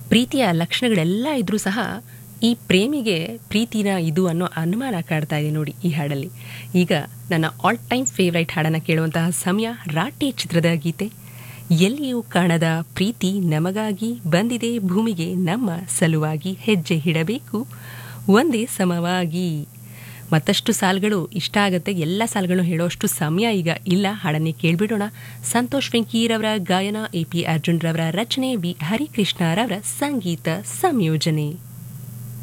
ಪ್ರೀತಿಯ ಲಕ್ಷಣಗಳೆಲ್ಲ ಇದ್ರೂ ಸಹ ಈ ಪ್ರೇಮಿಗೆ ಪ್ರೀತಿನ ಇದು ಅನ್ನೋ ಅನುಮಾನ ಕಾಡ್ತಾ ಇದೆ ನೋಡಿ ಈ ಹಾಡಲ್ಲಿ ಈಗ ನನ್ನ ಆಲ್ ಟೈಮ್ ಫೇವ್ರೈಟ್ ಹಾಡನ್ನು ಕೇಳುವಂತಹ ಸಮಯ ರಾಟೆ ಚಿತ್ರದ ಗೀತೆ ಎಲ್ಲಿಯೂ ಕಾಣದ ಪ್ರೀತಿ ನಮಗಾಗಿ ಬಂದಿದೆ ಭೂಮಿಗೆ ನಮ್ಮ ಸಲುವಾಗಿ ಹೆಜ್ಜೆ ಹಿಡಬೇಕು ಒಂದೇ ಸಮವಾಗಿ ಮತ್ತಷ್ಟು ಸಾಲುಗಳು ಇಷ್ಟ ಆಗುತ್ತೆ ಎಲ್ಲ ಸಾಲುಗಳು ಹೇಳೋಷ್ಟು ಸಮಯ ಈಗ ಇಲ್ಲ ಹಾಡನ್ನೇ ಕೇಳ್ಬಿಡೋಣ ಸಂತೋಷ್ ವೆಂಕೀರವರ ಗಾಯನ ಎ ಪಿ ಅರ್ಜುನ್ ರವರ ರಚನೆ ವಿ ಹರಿಕೃಷ್ಣರವರ ಸಂಗೀತ ಸಂಯೋಜನೆ